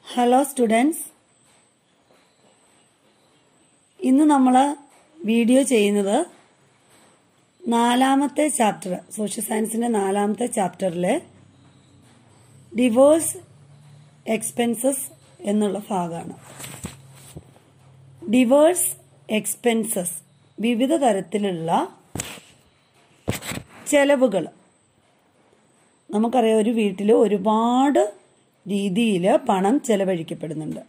Hello students ഇന്ന് നമ്മൾ video ചെയ്യുന്നത് നാലാമത്തെ ചാപ്റ്റർ സോഷ്യൽ സയൻസിന്റെ നാലാമത്തെ ചാപ്റ്ററിലെ ഡിവോഴ്സ് എക്സ്പെൻസസ് എന്നുള്ള ഭാഗമാണ് ഡിവോഴ്സ് എക്സ്പെൻസസ് വിവിധ തരത്തിലുള്ള ചെലവുകൾ നമുക്കറിയാം ഒരു വീട്ടിൽ ഒരുപാട് രീതിയിൽ പണം ചെലവഴിക്കപ്പെടുന്നുണ്ട്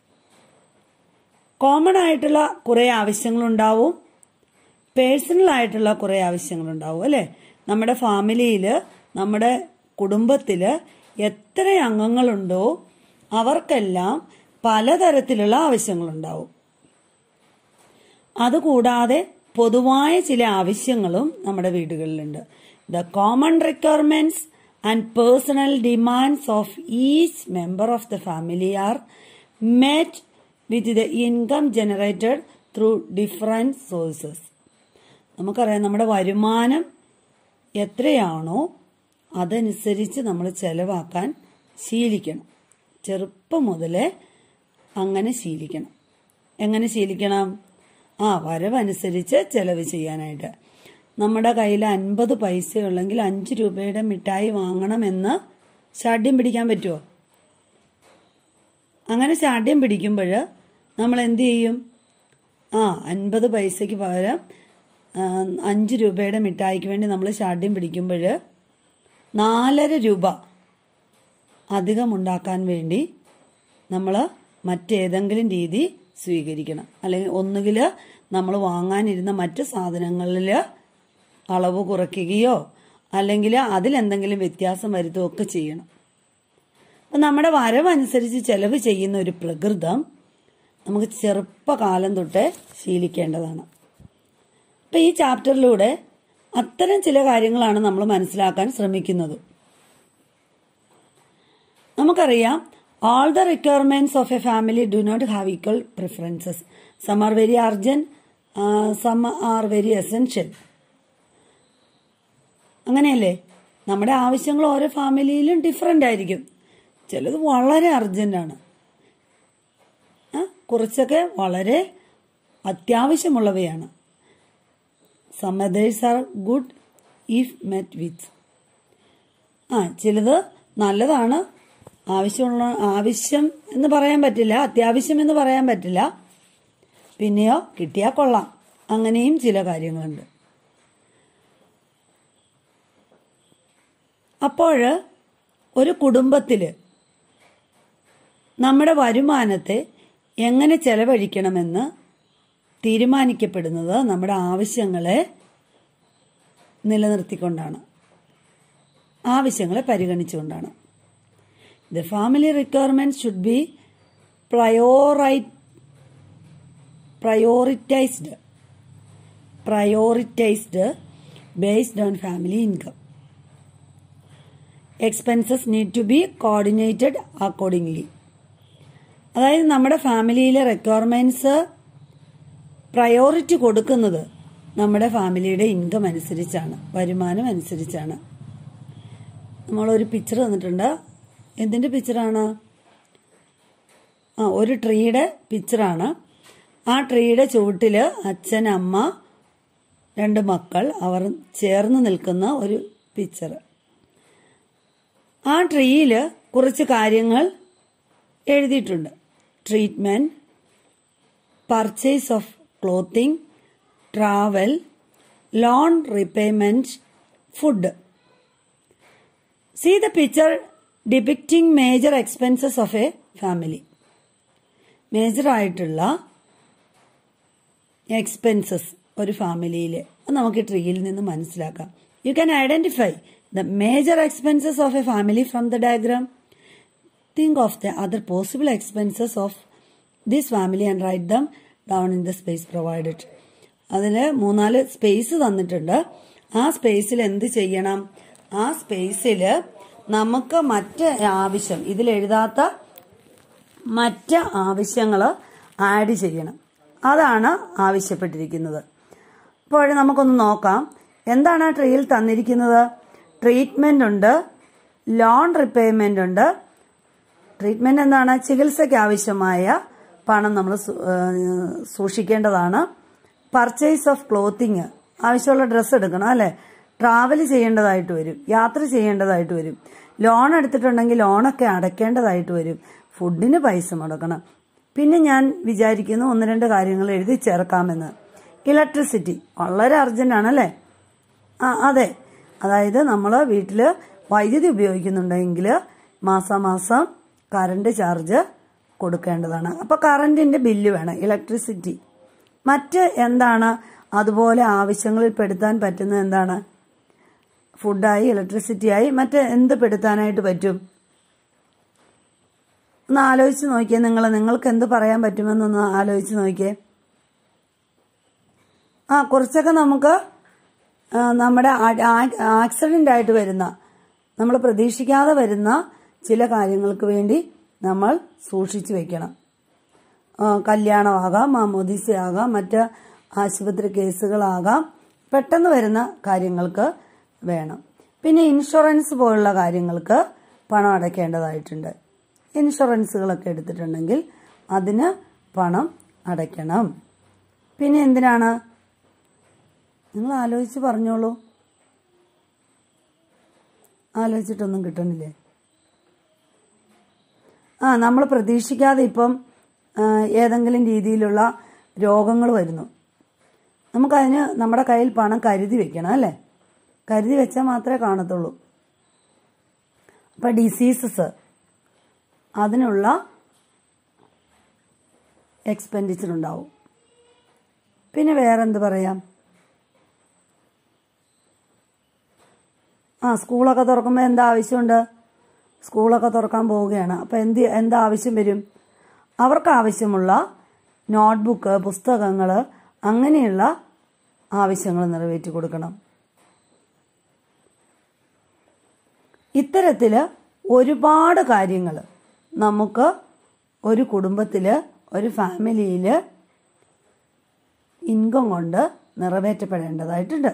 കോമൺ ആയിട്ടുള്ള കുറേ ആവശ്യങ്ങളുണ്ടാവും പേഴ്സണൽ ആയിട്ടുള്ള കുറേ ആവശ്യങ്ങളുണ്ടാവും അല്ലെ നമ്മുടെ ഫാമിലിയിൽ നമ്മുടെ കുടുംബത്തിൽ എത്ര അംഗങ്ങളുണ്ടോ അവർക്കെല്ലാം പലതരത്തിലുള്ള ആവശ്യങ്ങളുണ്ടാവും അതുകൂടാതെ പൊതുവായ ചില ആവശ്യങ്ങളും നമ്മുടെ വീടുകളിലുണ്ട് the common requirements and personal demands of each member of the family are met with the income generated through different sources നമുക്കറിയാം നമ്മുടെ വരുമാനം എത്രയാണോ അതനുസരിച്ച് നമ്മൾ ചെലവാക്കാൻ ശീലിക്കണം ചെറുപ്പം മുതലേ അങ്ങനെ ശീലിക്കണം എങ്ങനെ ശീലിക്കണം ആ വരവനുസരിച്ച് ചെലവ് ചെയ്യാനായിട്ട് നമ്മുടെ കയ്യിൽ അൻപത് പൈസ ഉള്ളെങ്കിൽ അഞ്ച് രൂപയുടെ മിഠായി വാങ്ങണമെന്ന് ശാഠ്യം പിടിക്കാൻ പറ്റുമോ അങ്ങനെ ശാഠ്യം പിടിക്കുമ്പോൾ നമ്മൾ എന്ത് ചെയ്യും ആ അൻപത് പൈസയ്ക്ക് പകരം അഞ്ച് രൂപയുടെ മിഠായിക്ക് വേണ്ടി നമ്മൾ ശാഠ്യം പിടിക്കുമ്പോൾ നാലര രൂപ അധികം ഉണ്ടാക്കാൻ വേണ്ടി നമ്മൾ മറ്റേതെങ്കിലും രീതി സ്വീകരിക്കണം അല്ലെങ്കിൽ ഒന്നുകിൽ നമ്മൾ വാങ്ങാനിരുന്ന മറ്റ് സാധനങ്ങളിൽ അളവ് കുറയ്ക്കുകയോ അല്ലെങ്കിൽ അതിലെന്തെങ്കിലും വ്യത്യാസം വരുത്തുകയോ ഒക്കെ ചെയ്യണം അപ്പം നമ്മുടെ വരവനുസരിച്ച് ചെലവ് ചെയ്യുന്ന ഒരു പ്രകൃതം നമുക്ക് ചെറുപ്പകാലം തൊട്ടേ ശീലിക്കേണ്ടതാണ് അപ്പം ഈ ചാപ്റ്ററിലൂടെ അത്തരം ചില കാര്യങ്ങളാണ് നമ്മൾ മനസ്സിലാക്കാൻ ശ്രമിക്കുന്നത് നമുക്കറിയാം all the requirements of a family do not have equal preferences. Some are very urgent, uh, some are very essential. അങ്ങനെയല്ലേ നമ്മുടെ ആവശ്യങ്ങൾ ഓരോ ഫാമിലിയിലും ഡിഫറെൻ്റ് ആയിരിക്കും ചിലത് വളരെ അർജന്റാണ് കുറച്ചൊക്കെ വളരെ അത്യാവശ്യമുള്ളവയാണ് some others are good if met with ആ ചിലത് നല്ലതാണ് ആവശ്യമുള്ള ആവശ്യം എന്ന് പറയാൻ പറ്റില്ല അത്യാവശ്യം എന്ന് പറയാൻ പറ്റില്ല പിന്നെയോ കിട്ടിയാൽ കൊള്ളാം അങ്ങനെയും ചില കാര്യങ്ങളുണ്ട് അപ്പോൾ ഒരു കുടുംബത്തിൽ നമ്മുടെ വരുമാനത്തെ എങ്ങനെ ചെലവഴിക്കണമെന്ന് തീരുമാനിക്കപ്പെടുന്നത് നമ്മുടെ ആവശ്യങ്ങളെ നിലനിർത്തിക്കൊണ്ടാണ് ആവശ്യങ്ങളെ പരിഗണിച്ചുകൊണ്ടാണ് The family requirements should be priori- prioritized prioritized based on family income. Expenses need to be coordinated accordingly. അതായത് നമ്മുടെ ഫാമിലിയിലെ റിക്വയർമെന്റ്സ് പ്രയോറിറ്റി കൊടുക്കുന്നത് നമ്മുടെ ഫാമിലിയുടെ ഇൻകം അനുസരിച്ചാണ് വരുമാനം അനുസരിച്ചാണ് നമ്മളൊരു പിക്ചർ തന്നിട്ടുണ്ട് എന്തിന്റെ പിക്ചറാണ് ആ ഒരു ട്രീയുടെ പിക്ചറാണ് ആ ട്രീയുടെ ചുവട്ടില് അച്ഛൻ അമ്മ രണ്ട് മക്കൾ അവർ ചേർന്ന് നിൽക്കുന്ന ഒരു പിക്ചർ ആ ട്രീയിൽ കുറച്ച് കാര്യങ്ങൾ എഴുതിയിട്ടുണ്ട് treatment purchase of clothing travel loan repayment food see the picture depicting major expenses of a family major ആയിട്ടുള്ള എക്സ്പെൻസസ് ഒരു ഫാമിലിയിൽ നമുക്ക് ട്രീയിൽ നിന്ന് മനസ്സിലാക്കാം you can identify the major expenses of a family from the diagram think of the other possible expenses of this family and write them down in the space provided അതിൽ മൂന്നാല് space തന്നിട്ടുണ്ട് ആ സ്പേസിൽ എന്ത് ചെയ്യണം ആ സ്പേസിൽ നമുക്ക് മറ്റ് ആവശ്യം ഇതിൽ എഴുതാത്ത മറ്റ് ആവശ്യങ്ങൾ ആഡ് ചെയ്യണം അതാണ് ആവശ്യപ്പെട്ടിരിക്കുന്നത് അപ്പോൾ നമുക്കൊന്ന് നോക്കാം എന്താണ് ആ ട്രീയിൽ തന്നിരിക്കുന്നത് ട്രീറ്റ്മെന്റ് ഉണ്ട് ലോൺ റിപ്പേയ്മെന്റ് ഉണ്ട് ട്രീറ്റ്മെന്റ് എന്താണ് ചികിത്സയ്ക്ക് ആവശ്യമായ പണം നമ്മൾ സൂക്ഷിക്കേണ്ടതാണ് പർച്ചേസ് ഓഫ് ക്ലോത്തിങ് ആവശ്യമുള്ള ഡ്രസ്സ് എടുക്കണം അല്ലെ ട്രാവൽ ചെയ്യേണ്ടതായിട്ട് വരും യാത്ര ചെയ്യേണ്ടതായിട്ട് വരും ലോൺ എടുത്തിട്ടുണ്ടെങ്കിൽ ലോണൊക്കെ അടയ്ക്കേണ്ടതായിട്ട് വരും ഫുഡിന് പൈസ മുടക്കണം പിന്നെ ഞാൻ വിചാരിക്കുന്നു ഒന്ന് രണ്ട് കാര്യങ്ങൾ എഴുതി ചേർക്കാമെന്ന് ഇലക്ട്രിസിറ്റി വളരെ അർജന്റ് ആണല്ലേ ആ അതെ അതായത് നമ്മൾ വീട്ടിൽ വൈദ്യുതി ഉപയോഗിക്കുന്നുണ്ടെങ്കിൽ മാസാമാസം കറണ്ട് ചാർജ് കൊടുക്കേണ്ടതാണ് അപ്പോൾ കറണ്ടിന്റെ ബില്ല് വേണം ഇലക്ട്രിസിറ്റി മറ്റ് എന്താണ് അതുപോലെ ആവശ്യങ്ങളിൽ പെടുത്താൻ പറ്റുന്നത് എന്താണ് ഫുഡായി ഇലക്ട്രിസിറ്റിയായി മറ്റ് എന്ത് പെടുത്താനായിട്ട് പറ്റും ഒന്ന് ആലോചിച്ച് നോക്കിയേ നിങ്ങൾ നിങ്ങൾക്ക് എന്ത് പറയാൻ പറ്റുമെന്നൊന്ന് ആലോചിച്ച് നോക്കിയേ ആ കുറച്ചൊക്കെ നമുക്ക് ആ, നമ്മുടെ ആക്സിഡന്റ് ആയിട്ട് വരുന്ന നമ്മൾ പ്രതീക്ഷിക്കാതെ വരുന്ന ചില കാര്യങ്ങൾക്ക് വേണ്ടി നമ്മൾ സൂക്ഷിച്ചു വെക്കണം ആ, കല്യാണമാകാം മാമോദിസയാകാം മറ്റ് ആശുപത്രി കേസുകളാകാം പെട്ടെന്ന് വരുന്ന കാര്യങ്ങൾക്ക് വേണം പിന്നെ ഇൻഷുറൻസ് പോലുള്ള കാര്യങ്ങൾക്ക് പണം അടയ്ക്കേണ്ടതായിട്ടുണ്ട് ഇൻഷുറൻസുകളൊക്കെ എടുത്തിട്ടുണ്ടെങ്കിൽ അതിന് പണം അടയ്ക്കണം പിന്നെ എന്തിനാണ് നിങ്ങൾ ആലോചിച്ച് പറഞ്ഞോളൂ ആലോചിച്ചിട്ടൊന്നും കിട്ടണില്ലേ ആ നമ്മൾ പ്രതീക്ഷിക്കാതെ ഇപ്പം ആ, ഏതെങ്കിലും രീതിയിലുള്ള രോഗങ്ങൾ വരുന്നു നമുക്കതിന് നമ്മുടെ കയ്യിൽ പണം കരുതി വെക്കണം അല്ലേ കരുതി വെച്ചാൽ മാത്രമേ കാണത്തുള്ളൂ അപ്പം ഡിസീസസ് അതിനുള്ള എക്സ്പെൻഡിച്ചർ ഉണ്ടാവും പിന്നെ വേറെന്ത് പറയാം ആ സ്കൂളൊക്കെ തുറക്കുമ്പോൾ എന്താ ആവശ്യമുണ്ട് സ്കൂളൊക്കെ തുറക്കാൻ പോവുകയാണ് അപ്പോൾ എന്ത് എന്താ ആവശ്യം വരും അവർക്ക് ആവശ്യമുള്ള നോട്ട്ബുക്ക് പുസ്തകങ്ങൾ അങ്ങനെയുള്ള ആവശ്യങ്ങൾ നിറവേറ്റി കൊടുക്കണം ഇത്തരത്തിൽ ഒരുപാട് കാര്യങ്ങൾ നമുക്ക് ഒരു കുടുംബത്തിൽ ഒരു ഫാമിലിയിൽ ഇൻകം കൊണ്ട് നിറവേറ്റപ്പെടേണ്ടതായിട്ടുണ്ട്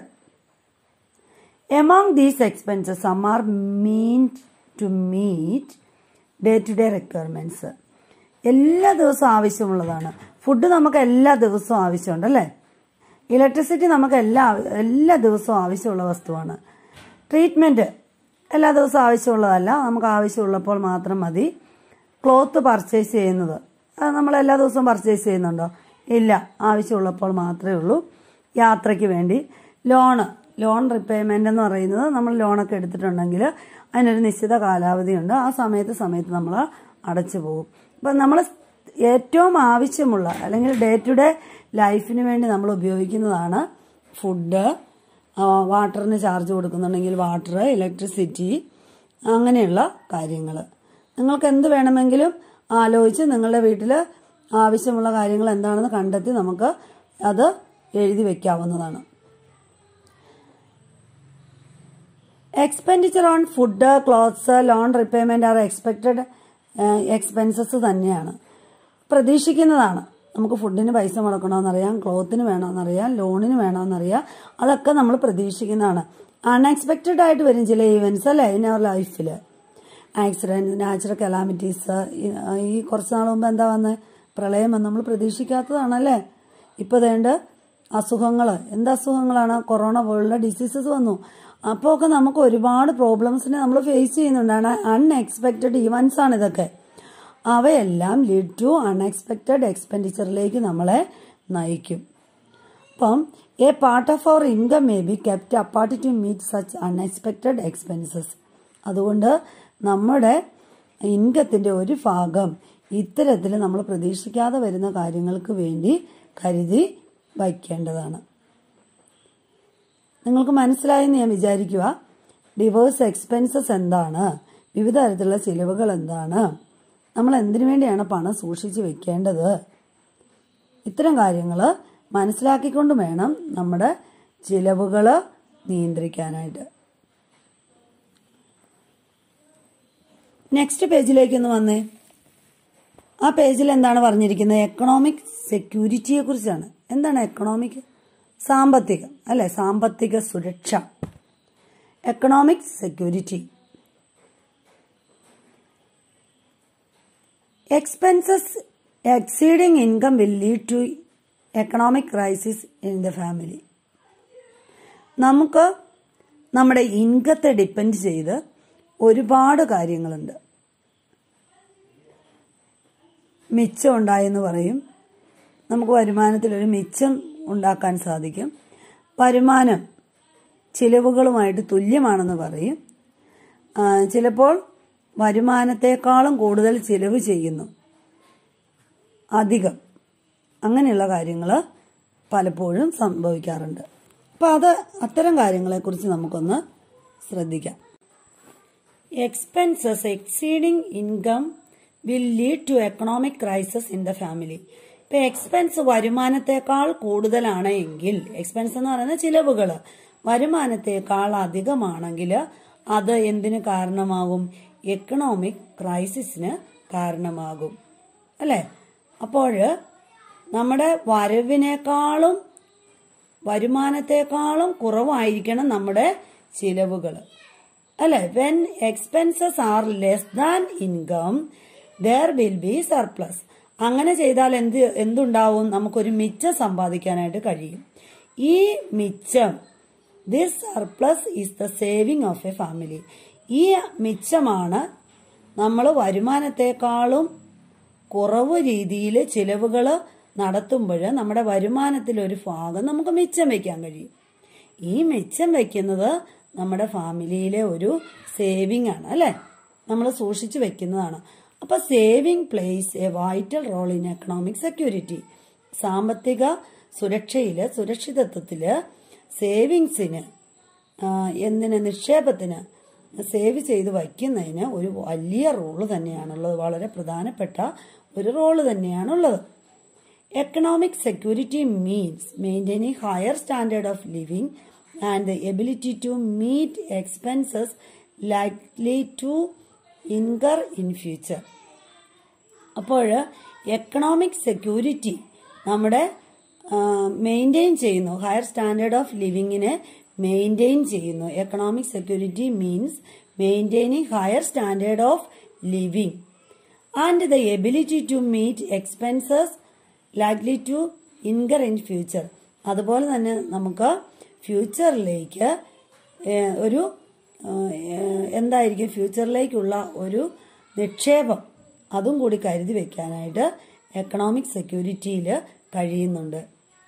among these expenses some are meant to meet day to day requirements എല്ലാ ദിവസവും ആവശ്യമുള്ളതാണ് ഫുഡ് നമുക്ക് എല്ലാ ദിവസവും ആവശ്യമുണ്ട് അല്ലേ ഇലക്ട്രിസിറ്റി നമുക്ക് എല്ലാ എല്ലാ ദിവസവും ആവശ്യമുള്ള വസ്തുവാണ് ട്രീറ്റ്മെന്റ് എല്ലാ ദിവസവും ആവശ്യമുള്ളതല്ല നമുക്ക് ആവശ്യമുള്ളപ്പോൾ മാത്രം മതി ക്ലോത്ത് പർച്ചേസ് ചെയ്യുന്നത് അത് നമ്മൾ എല്ലാ ദിവസവും പർച്ചേസ് ചെയ്യുന്നുണ്ടോ ഇല്ല ആവശ്യമുള്ളപ്പോൾ മാത്രമേ ഉള്ളൂ യാത്രയ്ക്ക് വേണ്ടി ലോണ് ലോൺ റിപ്പേയ്മെന്റ് എന്ന് പറയുന്നത് നമ്മൾ ലോണൊക്കെ എടുത്തിട്ടുണ്ടെങ്കിൽ അതിനൊരു നിശ്ചിത കാലാവധിയുണ്ട് ആ സമയത്ത് സമയത്ത് നമ്മൾ അടച്ചു പോകും അപ്പം നമ്മൾ ഏറ്റവും ആവശ്യമുള്ള അല്ലെങ്കിൽ ഡേ ടു ഡേ ലൈഫിന് വേണ്ടി നമ്മൾ ഉപയോഗിക്കുന്നതാണ് ഫുഡ് വാട്ടറിന് ചാർജ് കൊടുക്കുന്നുണ്ടെങ്കിൽ വാട്ടർ ഇലക്ട്രിസിറ്റി അങ്ങനെയുള്ള കാര്യങ്ങൾ നിങ്ങൾക്ക് എന്ത് വേണമെങ്കിലും ആലോചിച്ച് നിങ്ങളുടെ വീട്ടിൽ ആവശ്യമുള്ള കാര്യങ്ങൾ എന്താണെന്ന് കണ്ടെത്തി നമുക്ക് അത് എഴുതി വെക്കാവുന്നതാണ് expenditure on food clothes loan repayment are expected expenses തന്നെയാണ് പ്രതീക്ഷിക്കുന്നതാണ് നമുക്ക് ഫുഡിന് പൈസ മുടക്കണമെന്നറിയാം ക്ലോത്തിന് വേണമെന്നറിയാം ലോണിന് വേണമെന്നറിയാം അതൊക്കെ നമ്മൾ പ്രതീക്ഷിക്കുന്നതാണ് അൺഎക്സ്പെക്റ്റഡ് ആയിട്ട് വരും ചില ഈവൻസ് അല്ലേ ഇൻ അവർ ലൈഫിൽ ആക്സിഡന്റ് നാച്ചുറൽ കലാമിറ്റീസ് ഈ കുറച്ച് നാൾ മുമ്പ് എന്താ വന്നത് പ്രളയം വന്ന് നമ്മൾ പ്രതീക്ഷിക്കാത്തതാണല്ലേ ഇപ്പൊ വേണ്ട അസുഖങ്ങൾ എന്ത് അസുഖങ്ങളാണ് കൊറോണ പോലുള്ള ഡിസീസസ് വന്നു അപ്പോൾ ഒക്കെ നമുക്ക് ഒരുപാട് പ്രോബ്ലംസിനെ നമ്മൾ ഫേസ് ചെയ്യുന്നുണ്ടാണ് അൺഎക്സ്പെക്റ്റഡ് ഇവന്റ്സ് ആണ് ഇതൊക്കെ അവയെല്ലാം ലീഡ് ടു അൺഎക്സ്പെക്റ്റഡ് എക്സ്പെൻഡിച്ചറിലേക്ക് നമ്മളെ നയിക്കും അപ്പം a part of our income may be kept apart to meet such unexpected expenses അതുകൊണ്ട് നമ്മുടെ ഇൻകത്തിന്റെ ഒരു ഭാഗം ഇത്തരത്തിൽ നമ്മൾ പ്രതീക്ഷിക്കാതെ വരുന്ന കാര്യങ്ങൾക്ക് വേണ്ടി കരുതി വയ്ക്കേണ്ടതാണ് നിങ്ങൾക്ക് മനസ്സിലായെന്ന് ഞാൻ വിചാരിക്കുക ഡിവോഴ്സ് എക്സ്പെൻസസ് എന്താണ് വിവിധ തരത്തിലുള്ള ചിലവുകൾ എന്താണ് നമ്മൾ എന്തിനു വേണ്ടിയാണ് പണം സൂക്ഷിച്ചു വെക്കേണ്ടത് ഇത്തരം കാര്യങ്ങൾ മനസ്സിലാക്കിക്കൊണ്ട് വേണം നമ്മുടെ ചിലവുകൾ നിയന്ത്രിക്കാനായിട്ട് നെക്സ്റ്റ് പേജിലേക്ക് ഒന്ന് വന്നേ ആ പേജിൽ എന്താണ് പറഞ്ഞിരിക്കുന്നത് എക്കണോമിക് സെക്യൂരിറ്റിയെ കുറിച്ചാണ് എന്താണ് എക്കണോമിക് സാമ്പത്തികം അല്ലെ സാമ്പത്തിക സുരക്ഷ economic security expenses exceeding income will lead to economic crisis in the family നമുക്ക് നമ്മുടെ ഇൻകത്തെ ഡിപ്പെൻഡ് ചെയ്ത് ഒരുപാട് കാര്യങ്ങളുണ്ട് മിച്ചം ഉണ്ടായെന്ന് പറയും നമുക്ക് വരുമാനത്തിൽ ഒരു മിച്ചം ഉണ്ടാക്കാൻ സാധിക്കും വരുമാനം ചിലവുകളുമായിട്ട് തുല്യമാണെന്ന് പറയും ആ, ചിലപ്പോൾ വരുമാനത്തെക്കാളും കൂടുതൽ ചിലവ് ചെയ്യുന്നു അധികം അങ്ങനെയുള്ള കാര്യങ്ങൾ പലപ്പോഴും സംഭവിക്കാറുണ്ട് അപ്പം അത് അത്തരം കാര്യങ്ങളെക്കുറിച്ച് നമുക്കൊന്ന് ശ്രദ്ധിക്കാം expenses exceeding income will lead to economic crisis in the family ഇപ്പൊ എക്സ്പെൻസ് വരുമാനത്തെക്കാൾ കൂടുതലാണ് എങ്കിൽ എക്സ്പെൻസ് എന്ന് പറയുന്നത് ചിലവുകൾ വരുമാനത്തെക്കാൾ അധികമാണെങ്കിൽ അത് എന്തിന് കാരണമാകും എക്കണോമിക് ക്രൈസിസിന് കാരണമാകും അല്ലേ അപ്പോൾ നമ്മുടെ വരവിനേക്കാളും വരുമാനത്തെക്കാളും കുറവായിരിക്കണം നമ്മുടെ ചിലവുകൾ അല്ലെ when expenses are less than income there will be surplus അങ്ങനെ ചെയ്താൽ എന്ത് എന്തുണ്ടാവും നമുക്കൊരു മിച്ചം സമ്പാദിക്കാനായിട്ട് കഴിയും ഈ മിച്ചം this surplus is the saving of a family ഈ മിച്ചമാണ് നമ്മൾ വരുമാനത്തെക്കാളും കുറവ് രീതിയിൽ ചിലവുകൾ നടത്തുമ്പോൾ നമ്മുടെ വരുമാനത്തിൽ ഒരു ഭാഗം നമുക്ക് മിച്ചം വയ്ക്കാൻ കഴിയും ഈ മിച്ചം വയ്ക്കുന്നത് നമ്മുടെ ഫാമിലിയിലെ ഒരു സേവിങ് ആണ് അല്ലെ നമ്മൾ സൂക്ഷിച്ചു വെക്കുന്നതാണ് അപ്പൊ saving plays a vital role in economic security സാമ്പത്തിക സുരക്ഷയില് സുരക്ഷിതത്വത്തില് സേവിങ്സിന് ആ, എന്തിന് നിക്ഷേപത്തിന് സേവ് ചെയ്ത് വയ്ക്കുന്നതിന് ഒരു വലിയ റോള് തന്നെയാണുള്ളത് വളരെ പ്രധാനപ്പെട്ട ഒരു റോള് തന്നെയാണുള്ളത് economic security means maintaining higher standard of living and the ability to meet expenses likely to incur in future അപ്പോൾ എക്കണോമിക് സെക്യൂരിറ്റി നമ്മുടെ മെയിൻറ്റെയിൻ ചെയ്യുന്നു ഹയർ സ്റ്റാൻഡേർഡ് ഓഫ് ലിവിങ്ങിനെ മെയിൻറ്റെയിൻ ചെയ്യുന്നു economic security means maintaining higher standard of living and the ability to meet expenses likely to incur in future അതുപോലെ തന്നെ നമുക്ക് ഫ്യൂച്ചറിലേക്ക് ഏഹ്, ഒരു ഏഹ്, എന്തായിരിക്കും ഫ്യൂച്ചറിലേക്കുള്ള ഒരു നിക്ഷേപം അതും കൂടി കരുതി വെക്കാനായിട്ട് എക്കണോമിക് സെക്യൂരിറ്റിയിൽ കഴിയുന്നുണ്ട്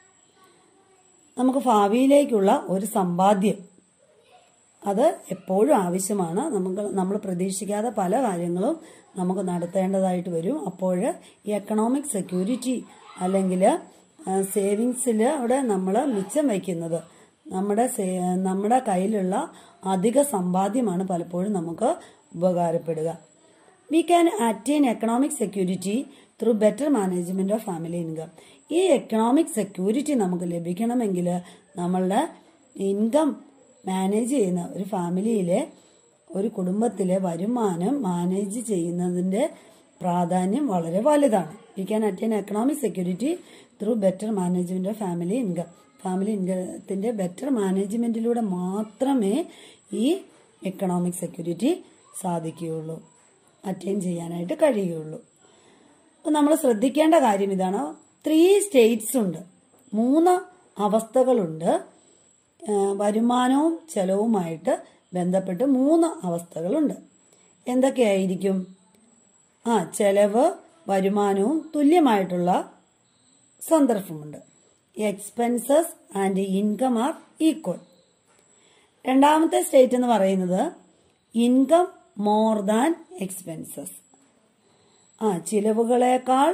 നമുക്ക് ഭാവിയിലേക്കുള്ള ഒരു സമ്പാദ്യം അത് എപ്പോഴും ആവശ്യമാണ് നമുക്ക് നമ്മൾ പ്രതീക്ഷിക്കാതെ പല കാര്യങ്ങളും നമുക്ക് നടത്തേണ്ടതായിട്ട് വരും അപ്പോൾ ഈ എക്കണോമിക് സെക്യൂരിറ്റി അല്ലെങ്കിൽ സേവിങ്സിൽ അവിടെ നമ്മൾ മിച്ചം വയ്ക്കുന്നത് നമ്മുടെ സേ- നമ്മുടെ കയ്യിലുള്ള അധിക സമ്പാദ്യമാണ് പലപ്പോഴും നമുക്ക് ഉപകാരപ്പെടുക we can attain economic security through better management of family income ഈ എക്കണോമിക് സെക്യൂരിറ്റി നമുക്ക് ലഭിക്കണമെങ്കിൽ നമ്മളുടെ ഇൻകം മാനേജ് ചെയ്യുന്ന ഒരു ഫാമിലിയിലെ ഒരു കുടുംബത്തിലെ വരുമാനം മാനേജ് ചെയ്യുന്നതിന്റെ പ്രാധാന്യം വളരെ വലുതാണ് we can attain economic security through better management of family income family ഇൻകത്തിന്റെ ബെറ്റർ മാനേജ്മെന്റിലൂടെ മാത്രമേ ഈ എക്കണോമിക് സെക്യൂരിറ്റി സാധിക്കുകയുള്ളൂ അറ്റൈൻ ചെയ്യാനായിട്ട് കഴിയുകയുള്ളൂ അപ്പോൾ നമ്മൾ ശ്രദ്ധിക്കേണ്ട കാര്യം ഇതാണ് ത്രീ സ്റ്റേറ്റ്സ് ഉണ്ട് മൂന്ന് അവസ്ഥകളുണ്ട് ആ, വരുമാനവും ചെലവുമായിട്ട് ബന്ധപ്പെട്ട് മൂന്ന് അവസ്ഥകളുണ്ട് എന്തൊക്കെയായിരിക്കും ആ ചെലവ് വരുമാനവും തുല്യമായിട്ടുള്ള സന്ദർഭമുണ്ട് expenses and income are equal രണ്ടാമത്തെ സ്റ്റേറ്റ് എന്ന് പറയുന്നത് ഇൻകം മോർ ദാൻ എക്സ്പെൻസസ് ആ ചിലവുകളേക്കാൾ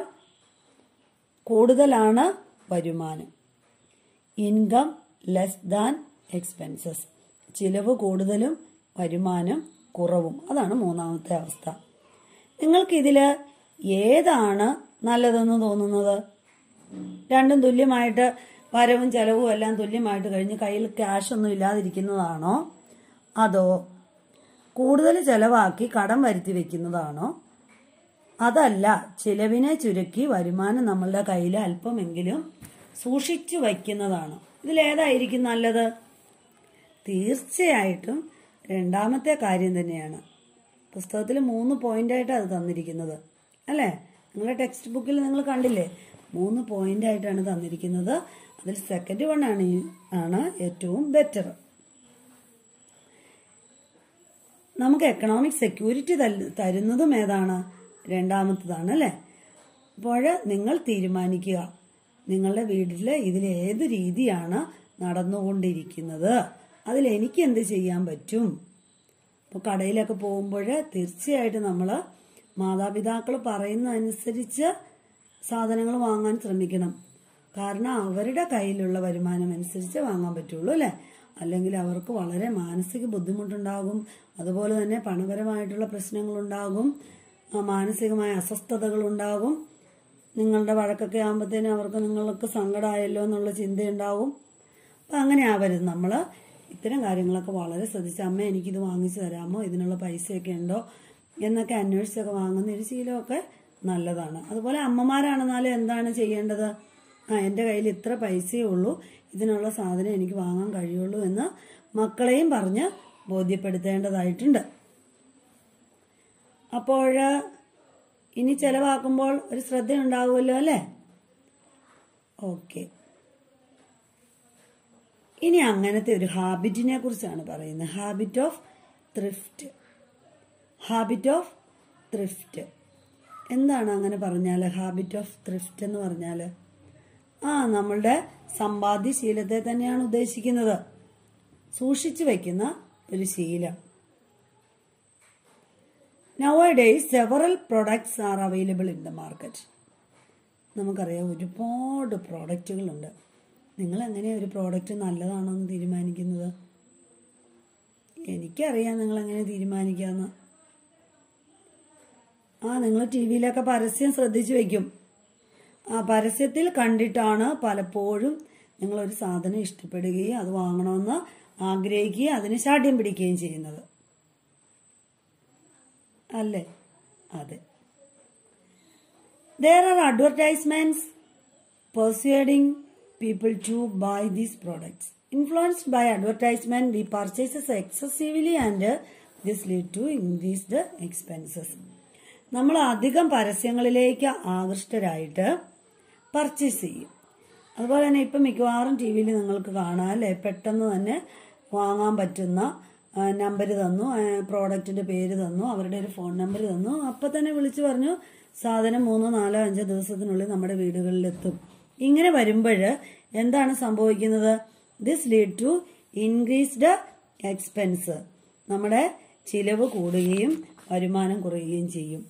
കൂടുതലാണ് വരുമാനം ഇൻകം ലെസ് ദാൻ എക്സ്പെൻസസ് ചിലവ് കൂടുതലും വരുമാനം കുറവും അതാണ് മൂന്നാമത്തെ അവസ്ഥ നിങ്ങൾക്കിതില് ഏതാണ് നല്ലതെന്ന് തോന്നുന്നത് രണ്ടും തുല്യമായിട്ട് വരവും ചെലവും എല്ലാം തുല്യമായിട്ട് കഴിഞ്ഞ് കയ്യിൽ ക്യാഷ് ഒന്നും ഇല്ലാതിരിക്കുന്നതാണോ അതോ കൂടുതൽ ചെലവാക്കി കടം വരുത്തി വെക്കുന്നതാണോ അതല്ല ചിലവിനെ ചുരുക്കി വരുമാനം നമ്മളുടെ കയ്യിൽ അല്പമെങ്കിലും സൂക്ഷിച്ചു വയ്ക്കുന്നതാണ് ഇതിലേതായിരിക്കും നല്ലത് തീർച്ചയായിട്ടും രണ്ടാമത്തെ കാര്യം തന്നെയാണ് പുസ്തകത്തിൽ മൂന്ന് പോയിന്റായിട്ട് അത് തന്നിരിക്കുന്നത് അല്ലേ നിങ്ങളുടെ ടെക്സ്റ്റ് ബുക്കിൽ നിങ്ങൾ കണ്ടില്ലേ മൂന്ന് പോയിന്റ് ആയിട്ടാണ് തന്നിരിക്കുന്നത് അതിൽ സെക്കൻഡ് വൺ ആണ് ഈ- ആണ് ഏറ്റവും ബെറ്റർ നമുക്ക് എക്കണോമിക് സെക്യൂരിറ്റി തരുന്നതും ഏതാണ് രണ്ടാമത്തതാണ് അല്ലേ അപ്പോൾ നിങ്ങൾ തീരുമാനിക്കുക നിങ്ങളുടെ വീട്ടിൽ ഇതിൽ ഏത് രീതിയാണ് നടന്നുകൊണ്ടിരിക്കുന്നത് അതിൽ എനിക്ക് എന്ത് ചെയ്യാൻ പറ്റും ഇപ്പോൾ കടയിലൊക്കെ പോകുമ്പോൾ തീർച്ചയായിട്ടും നമ്മൾ മാതാപിതാക്കൾ പറയുന്നതനുസരിച്ച് സാധനങ്ങൾ വാങ്ങാൻ ശ്രമിക്കണം കാരണം അവരുടെ കയ്യിലുള്ള വരുമാനം അനുസരിച്ച് വാങ്ങാൻ പറ്റുള്ളൂ അല്ലേ അല്ലെങ്കിൽ അവർക്ക് വളരെ മാനസിക ബുദ്ധിമുട്ടുണ്ടാകും അതുപോലെ തന്നെ പണപരമായിട്ടുള്ള പ്രശ്നങ്ങളുണ്ടാകും ആ, മാനസികമായ അസ്വസ്ഥതകളുണ്ടാകും നിങ്ങളുടെ വഴക്കൊക്കെ ആകുമ്പോഴത്തേനും അവർക്ക് നിങ്ങൾക്ക് സങ്കടമായല്ലോ എന്നുള്ള ചിന്തയുണ്ടാവും അപ്പം അങ്ങനെ ആവരുത് നമ്മൾ ഇത്തരം കാര്യങ്ങളൊക്കെ വളരെ ശ്രദ്ധിച്ച് അമ്മ എനിക്കിത് വാങ്ങിച്ചു തരാമോ ഇതിനുള്ള പൈസയൊക്കെ ഉണ്ടോ എന്നൊക്കെ അന്വേഷിച്ചൊക്കെ വാങ്ങുന്ന ഒരു ശീലമൊക്കെ നല്ലതാണ് അതുപോലെ അമ്മമാരാണെന്നാലും എന്താണ് ചെയ്യേണ്ടത് ആ എൻ്റെ കയ്യിൽ ഇത്ര പൈസയേ ഉള്ളൂ ഇതിനുള്ള സാധനം എനിക്ക് വാങ്ങാൻ കഴിയുള്ളൂ എന്ന് മക്കളെയും പറഞ്ഞ് ബോധ്യപ്പെടുത്തേണ്ടതായിട്ടുണ്ട് അപ്പോൾ ഇനി ചെലവാക്കുമ്പോൾ ഒരു ശ്രദ്ധ ഉണ്ടാവുമല്ലോ അല്ലേ ഓക്കെ ഇനി അങ്ങനത്തെ ഒരു ഹാബിറ്റിനെ കുറിച്ചാണ് പറയുന്നത് habit of thrift habit of thrift എന്താണ് അങ്ങനെ പറഞ്ഞാൽ ഹാബിറ്റ് ഓഫ് ത്രിഫ്റ്റ് എന്ന് പറഞ്ഞാൽ ആ നമ്മളുടെ സമ്പാദ്യശീലത്തെ തന്നെയാണ് ഉദ്ദേശിക്കുന്നത് സൂക്ഷിച്ചു വയ്ക്കുന്ന ഒരു ശീലം nowadays several products are available in the market നമുക്കറിയാം ഒരുപാട് പ്രോഡക്റ്റുകളുണ്ട് നിങ്ങൾ എങ്ങനെ ഒരു പ്രോഡക്റ്റ് നല്ലതാണോ എന്ന് തീരുമാനിക്കുന്നത് എനിക്കറിയാം നിങ്ങൾ എങ്ങനെ തീരുമാനിക്കാന്ന് ആ നിങ്ങൾ ടി വിയിലൊക്കെ പരസ്യം ശ്രദ്ധിച്ചു വെക്കും ആ പരസ്യത്തിൽ കണ്ടിട്ടാണ് പലപ്പോഴും നിങ്ങൾ ഒരു സാധനം ഇഷ്ടപ്പെടുകയും അത് വാങ്ങണമെന്ന് ആഗ്രഹിക്കുകയും അതിന് ശാഠ്യം പിടിക്കുകയും ചെയ്യുന്നത് അല്ലേ അതെ there are advertisements persuading people to buy these products. Influenced by advertisement, we purchases excessively and uh, this lead to increased expenses. നമ്മൾ അധികം പരസ്യങ്ങളിലേക്ക് ആകൃഷ്ടരായിട്ട് പർച്ചേസ് ചെയ്യും അതുപോലെ തന്നെ ഇപ്പം മിക്കവാറും ടി വിയിൽ നിങ്ങൾക്ക് കാണാം അല്ലേ പെട്ടെന്ന് തന്നെ വാങ്ങാൻ പറ്റുന്ന നമ്പർ തന്നു പ്രോഡക്റ്റിന്റെ പേര് തന്നു അവരുടെ ഒരു ഫോൺ നമ്പർ തന്നു അപ്പം തന്നെ വിളിച്ചു പറഞ്ഞു സാധനം മൂന്നോ നാലോ അഞ്ചോ ദിവസത്തിനുള്ളിൽ നമ്മുടെ വീടുകളിലെത്തും ഇങ്ങനെ വരുമ്പോൾ എന്താണ് സംഭവിക്കുന്നത് this lead to increased expense നമ്മുടെ ചിലവ് കൂടുകയും വരുമാനം കുറയുകയും ചെയ്യും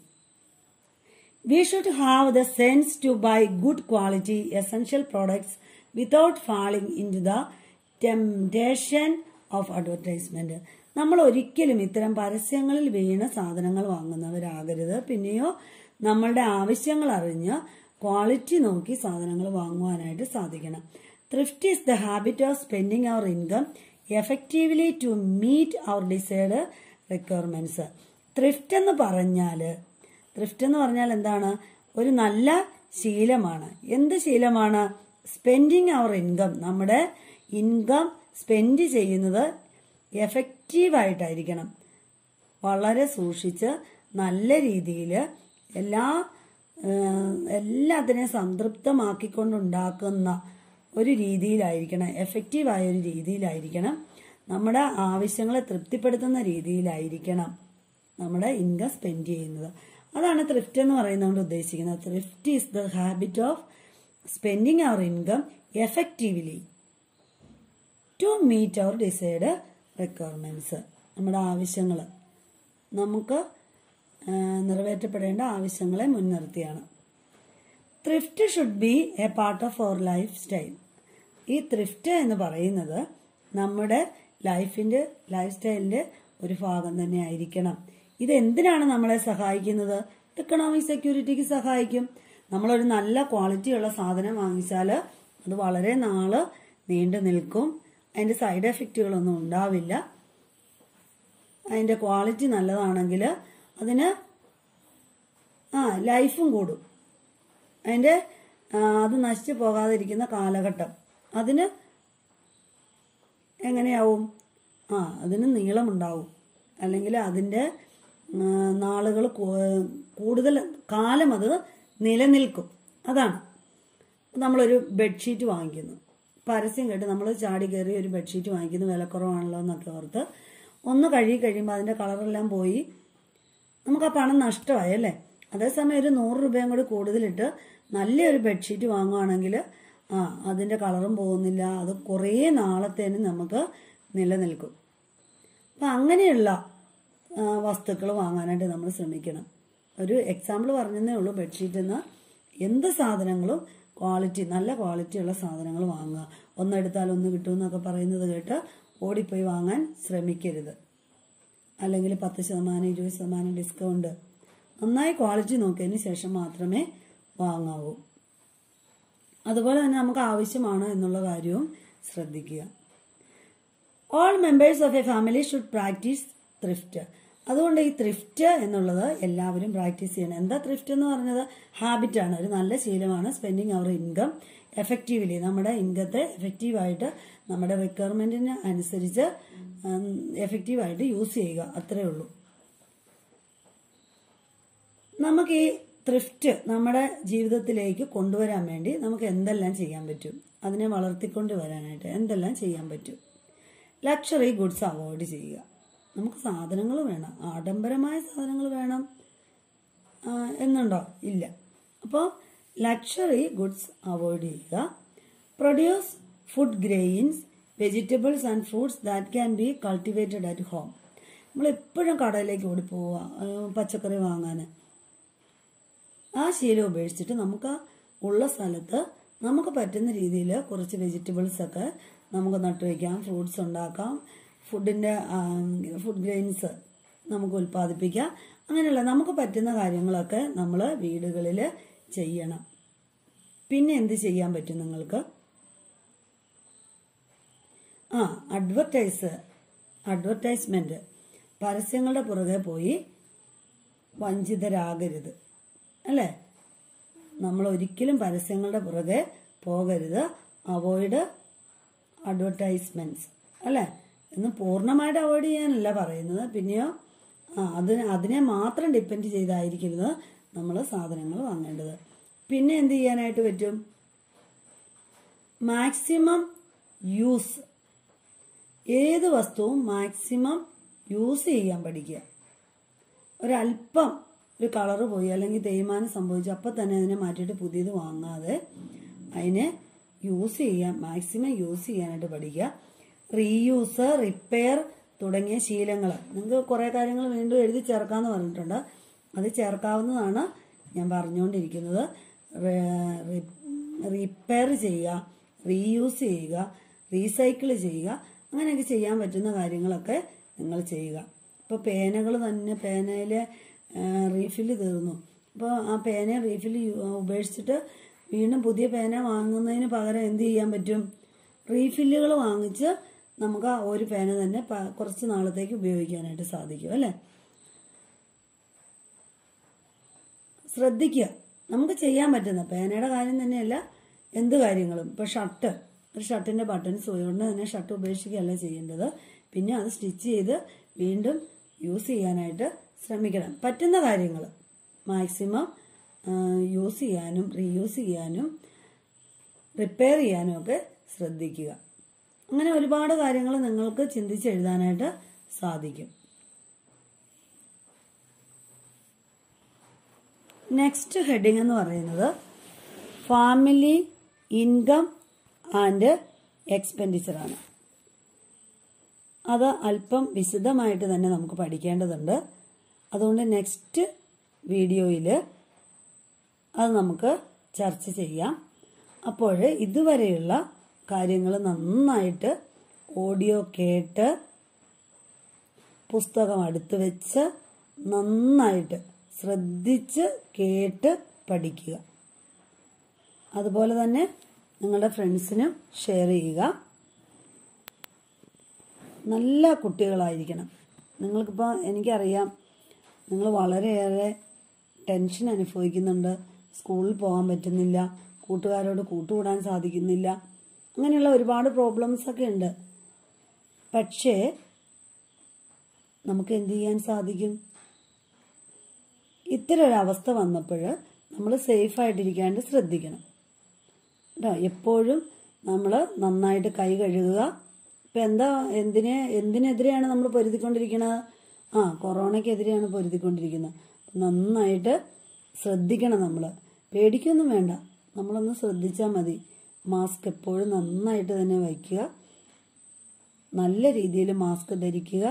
We should have the sense to buy good quality essential products without falling into the temptation of advertisement. നമ്മൾ ഒരിക്കലും ഇത്തരം പരസ്യങ്ങളിൽ വീണ സാധനങ്ങൾ വാങ്ങുന്നവരാകരുത് പിന്നെയോ നമ്മളുടെ ആവശ്യങ്ങൾ അറിഞ്ഞ് ക്വാളിറ്റി നോക്കി സാധനങ്ങൾ വാങ്ങുവാനായിട്ട് സാധിക്കണം thrift is the habit of spending our income effectively to meet our decide requirements thrift എന്ന് പറഞ്ഞാൽ ത്രിഫ്റ്റ് എന്ന് പറഞ്ഞാൽ എന്താണ് ഒരു നല്ല ശീലമാണ് എന്ത് ശീലമാണ് സ്പെൻഡിങ് അവർ ഇൻകം നമ്മുടെ ഇൻകം സ്പെൻഡ് ചെയ്യുന്നത് എഫക്റ്റീവായിട്ടായിരിക്കണം വളരെ സൂക്ഷിച്ച് നല്ല രീതിയിൽ എല്ലാ ഏഹ്, എല്ലാത്തിനെയും സംതൃപ്തമാക്കിക്കൊണ്ടുണ്ടാക്കുന്ന ഒരു രീതിയിലായിരിക്കണം എഫക്റ്റീവായ ഒരു രീതിയിലായിരിക്കണം നമ്മുടെ ആവശ്യങ്ങളെ തൃപ്തിപ്പെടുത്തുന്ന രീതിയിലായിരിക്കണം നമ്മുടെ ഇൻകം സ്പെൻഡ് ചെയ്യുന്നത് അതാണ് ത്രിഫ്റ്റ് എന്ന് പറയുന്നതുകൊണ്ട് ഉദ്ദേശിക്കുന്നത് thrift is the habit of spending our income effectively to meet our decide requirements നമ്മുടെ ആവശ്യങ്ങൾ നമുക്ക് ആ, നിറവേറ്റപ്പെടേണ്ട ആവശ്യങ്ങളെ മുൻനിർത്തിയാണ് thrift should be a part of our life style ഈ ത്രിഫ്റ്റ് എന്ന് പറയുന്നത് നമ്മുടെ ലൈഫിന്റെ ലൈഫ് സ്റ്റൈലിന്റെ ഒരു ഭാഗം തന്നെ ആയിരിക്കണം ഇത് എന്തിനാണ് നമ്മളെ സഹായിക്കുന്നത് എക്കണോമിക് സെക്യൂരിറ്റിക്ക് സഹായിക്കും നമ്മളൊരു നല്ല ക്വാളിറ്റിയുള്ള സാധനം വാങ്ങിച്ചാൽ അത് വളരെ നാള് നീണ്ടു നിൽക്കും അതിന്റെ സൈഡ് എഫക്റ്റുകളൊന്നും ഉണ്ടാവില്ല അതിന്റെ ക്വാളിറ്റി നല്ലതാണെങ്കിൽ അതിന് ആ ലൈഫും കൂടും അതിന്റെ ആ, അത് നശിച്ചു പോകാതിരിക്കുന്ന കാലഘട്ടം അതിന് എങ്ങനെയാവും ആ അതിന് നീളമുണ്ടാവും അല്ലെങ്കിൽ അതിന്റെ നാളുകൾ കൂടുതൽ കാലം അത് നിലനിൽക്കും അതാണ് നമ്മളൊരു ബെഡ്ഷീറ്റ് വാങ്ങിക്കുന്നു പരസ്യം കേട്ട് നമ്മൾ ചാടി കയറി ഒരു ബെഡ്ഷീറ്റ് വാങ്ങിക്കുന്നു വിലക്കുറവാണല്ലോ എന്നൊക്കെ ഓർത്ത് ഒന്ന് കഴുകി കഴിയുമ്പോൾ അതിൻ്റെ കളറെല്ലാം പോയി നമുക്ക് ആ പണം നഷ്ടമായി അല്ലേ അതേസമയം ഒരു നൂറ് രൂപയും കൂടി കൂടുതലിട്ട് നല്ലൊരു ബെഡ്ഷീറ്റ് വാങ്ങുകയാണെങ്കിൽ ആ അതിൻ്റെ കളറും പോകുന്നില്ല അത് കുറേ നാളത്തേന് നമുക്ക് നിലനിൽക്കും അപ്പം അങ്ങനെയുള്ള വസ്തുക്കൾ വാങ്ങാനായിട്ട് നമ്മൾ ശ്രമിക്കണം ഒരു എക്സാമ്പിൾ പറഞ്ഞതേ ഉള്ളൂ ബെഡ്ഷീറ്റിൽ നിന്ന് എന്ത് സാധനങ്ങളും ക്വാളിറ്റി നല്ല ക്വാളിറ്റിയുള്ള സാധനങ്ങൾ വാങ്ങുക ഒന്നെടുത്താൽ ഒന്ന് കിട്ടുമെന്നൊക്കെ പറയുന്നത് കേട്ട് ഓടിപ്പോയി വാങ്ങാൻ ശ്രമിക്കരുത് അല്ലെങ്കിൽ പത്ത് ശതമാനം ഇരുപത് ശതമാനം ഡിസ്കൗണ്ട് നന്നായി ക്വാളിറ്റി നോക്കിയതിന് ശേഷം മാത്രമേ വാങ്ങാവൂ അതുപോലെ തന്നെ നമുക്ക് ആവശ്യമാണ് എന്നുള്ള കാര്യവും ശ്രദ്ധിക്കുക all members of a family should practise thrift അതുകൊണ്ട് ഈ ത്രിഫ്റ്റ് എന്നുള്ളത് എല്ലാവരും പ്രാക്ടീസ് ചെയ്യണം എന്താ ത്രിഫ്റ്റ് എന്ന് പറഞ്ഞത് ഹാബിറ്റാണ് ഒരു നല്ല ശീലമാണ് സ്പെൻഡിങ് അവർ ഇൻകം എഫക്റ്റീവ്ലി നമ്മുടെ ഇൻകത്തെ എഫക്റ്റീവായിട്ട് നമ്മുടെ റിക്വയർമെന്റിന് അനുസരിച്ച് എഫക്റ്റീവായിട്ട് യൂസ് ചെയ്യുക അത്രേ ഉള്ളൂ നമുക്ക് ഈ ത്രിഫ്റ്റ് നമ്മുടെ ജീവിതത്തിലേക്ക് കൊണ്ടുവരാൻ വേണ്ടി നമുക്ക് എന്തെല്ലാം ചെയ്യാൻ പറ്റും അതിനെ വളർത്തിക്കൊണ്ട് വരാനായിട്ട് എന്തെല്ലാം ചെയ്യാൻ പറ്റും ലക്ഷറി ഗുഡ്സ് അവോയ്ഡ് ചെയ്യുക നമുക്ക് സാധനങ്ങൾ വേണം ആഡംബരമായ സാധനങ്ങൾ വേണം ആ, എന്നുണ്ടോ ഇല്ല അപ്പോൾ ലക്ഷറി ഗുഡ്സ് അവോയ്ഡ് ചെയ്യുക produce food grains vegetables and fruits that can be cultivated at home നമ്മൾ എപ്പോഴും കടയിലേക്ക് ഓടി പോവുക ആ, പച്ചക്കറി വാങ്ങാൻ ആ ശീലം ഉപേക്ഷിച്ചിട്ട് നമുക്ക് ഉള്ള സ്ഥലത്ത് നമുക്ക് പറ്റുന്ന രീതിയിൽ കുറച്ച് വെജിറ്റബിൾസ് ഒക്കെ നമുക്ക് നട്ടുവയ്ക്കാം ഫ്രൂട്ട്സ് ഉണ്ടാക്കാം ഫുഡിൻ്റെ ഫുഡ് ഗ്രെയിൻസ് നമുക്ക് ഉൽപ്പാദിപ്പിക്കാം അങ്ങനെയുള്ള നമുക്ക് പറ്റുന്ന കാര്യങ്ങളൊക്കെ നമ്മൾ വീടുകളിൽ ചെയ്യണം പിന്നെ എന്ത് ചെയ്യാൻ പറ്റും നിങ്ങൾക്ക് ആ അഡ്വർടൈസ് അഡ്വർടൈസ്മെന്റ് പരസ്യങ്ങളുടെ പുറകെ പോയി വഞ്ചിതരാകരുത് അല്ലേ നമ്മൾ ഒരിക്കലും പരസ്യങ്ങളുടെ പുറകെ പോകരുത് അവോയ്ഡ് അഡ്വർടൈസ്മെന്റ്സ് അല്ലേ എന്ന് പൂർണ്ണമായിട്ട് അവോയ്ഡ് ചെയ്യാനല്ല പറയുന്നത് പിന്നെയോ ആ അതിന് അതിനെ മാത്രം ഡിപ്പെൻഡ് ചെയ്തായിരിക്കരുത് നമ്മൾ സാധനങ്ങൾ വാങ്ങേണ്ടത് പിന്നെ എന്ത് ചെയ്യാനായിട്ട് പറ്റും മാക്സിമം യൂസ് ഏത് വസ്തുവും മാക്സിമം യൂസ് ചെയ്യാൻ പഠിക്കുക ഒരല്പം ഒരു കളറ് പോയി അല്ലെങ്കിൽ തേയ്മാനം സംഭവിച്ചു അപ്പം തന്നെ അതിനെ മാറ്റിയിട്ട് പുതിയത് വാങ്ങാതെ അതിനെ യൂസ് ചെയ്യാൻ മാക്സിമം യൂസ് ചെയ്യാനായിട്ട് പഠിക്കുക റീയൂസ് റിപ്പയർ തുടങ്ങിയ ശീലങ്ങൾ നിങ്ങൾക്ക് കുറേ കാര്യങ്ങൾ വീണ്ടും എഴുതി ചേർക്കാമെന്ന് പറഞ്ഞിട്ടുണ്ട് അത് ചേർക്കാവുന്നതാണ് ഞാൻ പറഞ്ഞുകൊണ്ടിരിക്കുന്നത് റിപ്പയർ ചെയ്യുക റീയൂസ് ചെയ്യുക റീസൈക്കിൾ ചെയ്യുക അങ്ങനെയൊക്കെ ചെയ്യാൻ പറ്റുന്ന കാര്യങ്ങളൊക്കെ നിങ്ങൾ ചെയ്യുക ഇപ്പോൾ പേനകൾ തന്നെ പേനയിൽ റീഫില്ല് തീർന്നു അപ്പോൾ ആ പേന റീഫില്ല് ഉപേക്ഷിച്ചിട്ട് വീണ്ടും പുതിയ പേന വാങ്ങുന്നതിന് പകരം എന്ത് ചെയ്യാൻ പറ്റും റീഫില്ലുകൾ വാങ്ങിച്ച് നമുക്ക് ആ ഒരു പേന തന്നെ പ- കുറച്ച് നാളത്തേക്ക് ഉപയോഗിക്കാനായിട്ട് സാധിക്കും അല്ലേ ശ്രദ്ധിക്കുക നമുക്ക് ചെയ്യാൻ പറ്റുന്ന പേനയുടെ കാര്യം തന്നെയല്ല എന്ത് കാര്യങ്ങളും ഇപ്പൊ ഷർട്ട് ഒരു ഷർട്ടിന്റെ ബട്ടൺസ് പോയതുകൊണ്ട് തന്നെ ഷർട്ട് ഉപേക്ഷിക്കുകയല്ല ചെയ്യേണ്ടത് പിന്നെ അത് സ്റ്റിച്ച് ചെയ്ത് വീണ്ടും യൂസ് ചെയ്യാനായിട്ട് ശ്രമിക്കണം പറ്റുന്ന കാര്യങ്ങൾ മാക്സിമം യൂസ് ചെയ്യാനും റീയൂസ് ചെയ്യാനും റിപ്പയർ ചെയ്യാനും ഒക്കെ ശ്രദ്ധിക്കുക അങ്ങനെ ഒരുപാട് കാര്യങ്ങൾ നിങ്ങൾക്ക് ചിന്തിച്ചെഴുതാനായിട്ട് സാധിക്കും നെക്സ്റ്റ് ഹെഡിങ് എന്ന് പറയുന്നത് ഫാമിലി ഇൻകം ആൻഡ് എക്സ്പെൻഡിച്ചറാണ് അത് അല്പം വിശദമായിട്ട് തന്നെ നമുക്ക് പഠിക്കേണ്ടതുണ്ട് അതുകൊണ്ട് നെക്സ്റ്റ് വീഡിയോയിൽ അത് നമുക്ക് ചർച്ച ചെയ്യാം അപ്പോൾ ഇതുവരെയുള്ള കാര്യങ്ങൾ നന്നായിട്ട് ഓഡിയോ കേട്ട് പുസ്തകം അടുത്ത് വെച്ച് നന്നായിട്ട് ശ്രദ്ധിച്ച് കേട്ട് പഠിക്കുക അതുപോലെ തന്നെ നിങ്ങളുടെ ഫ്രണ്ട്സിനും ഷെയർ ചെയ്യുക നല്ല കുട്ടികളായിരിക്കണം നിങ്ങൾക്കിപ്പോൾ എനിക്കറിയാം നിങ്ങൾ വളരെയേറെ ടെൻഷൻ അനുഭവിക്കുന്നുണ്ട് സ്കൂളിൽ പോകാൻ പറ്റുന്നില്ല കൂട്ടുകാരോട് കൂട്ടുകൂടാൻ സാധിക്കുന്നില്ല അങ്ങനെയുള്ള ഒരുപാട് പ്രോബ്ലംസ് ഒക്കെ ഉണ്ട് പക്ഷേ നമുക്ക് എന്ത് ചെയ്യാൻ സാധിക്കും ഇത്തരം ഒരു അവസ്ഥ വന്നപ്പോൾ നമ്മൾ സേഫായിട്ടിരിക്കാണ്ട് ശ്രദ്ധിക്കണം കേട്ടോ എപ്പോഴും നമ്മൾ നന്നായിട്ട് കൈ കഴുകുക ഇപ്പം എന്താ എന്തിനെ എന്തിനെതിരെയാണ് നമ്മൾ പൊരുതിക്കൊണ്ടിരിക്കുന്നത് ആ കൊറോണയ്ക്കെതിരെയാണ് പൊരുതിക്കൊണ്ടിരിക്കുന്നത് നന്നായിട്ട് ശ്രദ്ധിക്കണം നമ്മൾ പേടിക്കൊന്നും വേണ്ട നമ്മളൊന്ന് ശ്രദ്ധിച്ചാൽ മതി മാസ്ക് എപ്പോഴും നന്നായിട്ട് തന്നെ വയ്ക്കുക നല്ല രീതിയിൽ മാസ്ക് ധരിക്കുക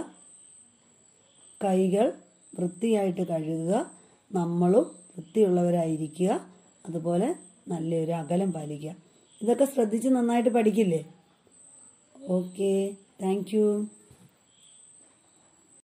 കൈകൾ വൃത്തിയായിട്ട് കഴുകുക നമ്മളും വൃത്തിയുള്ളവരായിരിക്കുക അതുപോലെ നല്ലൊരു അകലം പാലിക്കുക ഇതൊക്കെ ശ്രദ്ധിച്ച് നന്നായിട്ട് പഠിക്കില്ലേ ഓക്കെ താങ്ക് യു